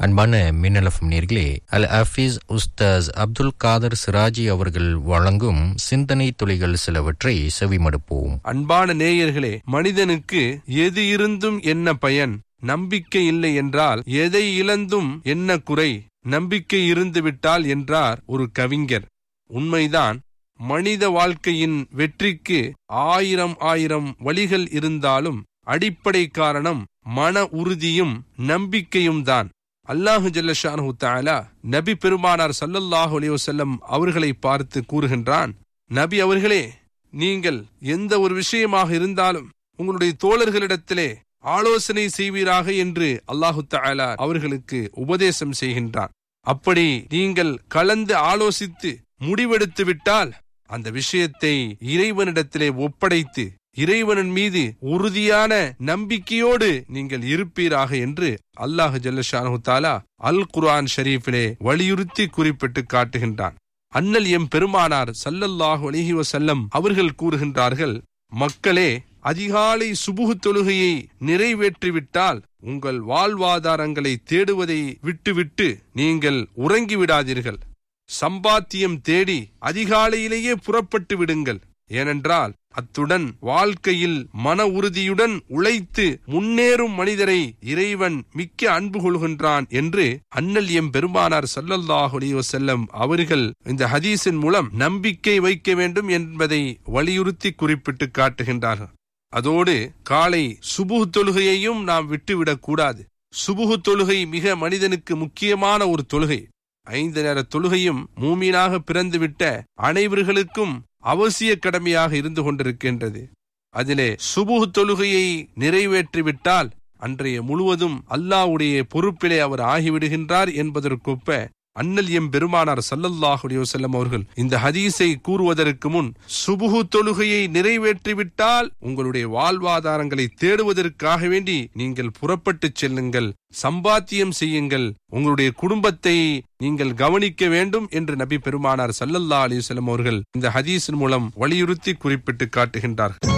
அன்பான மின்னலஃபம் நேர்களே அல் ஹஃபீஸ் உஸ்தாஸ் அப்துல் காதர் சிராஜி அவர்கள் வழங்கும் சிந்தனை துளிகள் சிலவற்றை செவிமடுப்போம் அன்பான நேயர்களே மனிதனுக்கு எது இருந்தும் என்ன பயன் நம்பிக்கை இல்லை என்றால் எதை இழந்தும் என்ன குறை நம்பிக்கை இருந்து விட்டால் என்றார் ஒரு கவிஞர் உண்மைதான் மனித வாழ்க்கையின் வெற்றிக்கு ஆயிரம் ஆயிரம் வழிகள் இருந்தாலும் அடிப்படை காரணம் மன உறுதியும் நம்பிக்கையும் தான் அல்லாஹு ஜல்லஷானு தாலா நபி பெருமானார் சல்லல்லாஹு அலைஹி வஸல்லம் அவர்களை பார்த்து கூறுகின்றான் நபி அவர்களே நீங்கள் எந்த ஒரு விஷயமாக இருந்தாலும் உங்களுடைய தோழர்களிடத்திலே ஆலோசனை செய்வீராக என்று அல்லாஹு தாலா அவர்களுக்கு உபதேசம் செய்கின்றான் அப்படி நீங்கள் கலந்து ஆலோசித்து முடிவெடுத்து விட்டால் அந்த விஷயத்தை இறைவனிடத்திலே ஒப்படைத்து இறைவனின் மீது உறுதியான நம்பிக்கையோடு நீங்கள் இருப்பீராக என்று அல்லாஹு ஜல்லஷானு தாலா அல் குர்ஆன் ஷரீஃபிலே வலியுறுத்தி குறிப்பிட்டு காட்டுகின்றான் அண்ணல் எம் பெருமானார் சல்லல்லாஹு அலிஹி வசல்லம் அவர்கள் கூறுகின்றார்கள் மக்களே அதிகாலை சுபுகு தொழுகையை நிறைவேற்றிவிட்டால் உங்கள் வாழ்வாதாரங்களை தேடுவதை விட்டுவிட்டு நீங்கள் உறங்கிவிடாதீர்கள் சம்பாத்தியம் தேடி அதிகாலையிலேயே புறப்பட்டு விடுங்கள் ஏனென்றால் அத்துடன் வாழ்க்கையில் மன உறுதியுடன் உழைத்து முன்னேறும் மனிதரை இறைவன் மிக்க அன்பு கொள்கின்றான் என்று அண்ணல் எம் பெருமானார் சல்லல்லாஹு அலைஹி வஸல்லம் அவர்கள் இந்த ஹதீஸின் மூலம் நம்பிக்கை வைக்க வேண்டும் என்பதை வலியுறுத்தி குறிப்பிட்டு காட்டுகின்றார்கள் அதோடு காலை சுபுகு தொழுகையையும் நாம் விட்டுவிடக் கூடாது சுபுகு தொழுகை மிக மனிதனுக்கு முக்கியமான ஒரு தொழுகை ஐந்து நேர தொழுகையும் மூமீனாக பிறந்துவிட்ட அனைவர்களுக்கும் அவசிய கடமையாக இருந்து கொண்டிருக்கின்றது அதிலே சுபுகு தொழுகையை நிறைவேற்றிவிட்டால் அன்றைய முழுவதும் அல்லாவுடைய பொறுப்பிலே அவர் ஆகிவிடுகின்றார் என்பதற்கொப்ப அண்ணல் எம் பெருமானார் சல்லல்லாஹு அலைஹி வஸல்லம் அவர்கள் இந்த ஹதீஸை கூறுவதற்கு முன் சுபுகு தொழுகையை நிறைவேற்றிவிட்டால் உங்களுடைய வாழ்வாதாரங்களை தேடுவதற்காக வேண்டி நீங்கள் புறப்பட்டு செல்லுங்கள் சம்பாத்தியம் செய்யுங்கள் உங்களுடைய குடும்பத்தை நீங்கள் கவனிக்க வேண்டும் என்று நபி பெருமானார் சல்லல்லா அலிவசல்லம் அவர்கள் இந்த ஹதீஸின் மூலம் வலியுறுத்தி குறிப்பிட்டு காட்டுகின்றார்கள்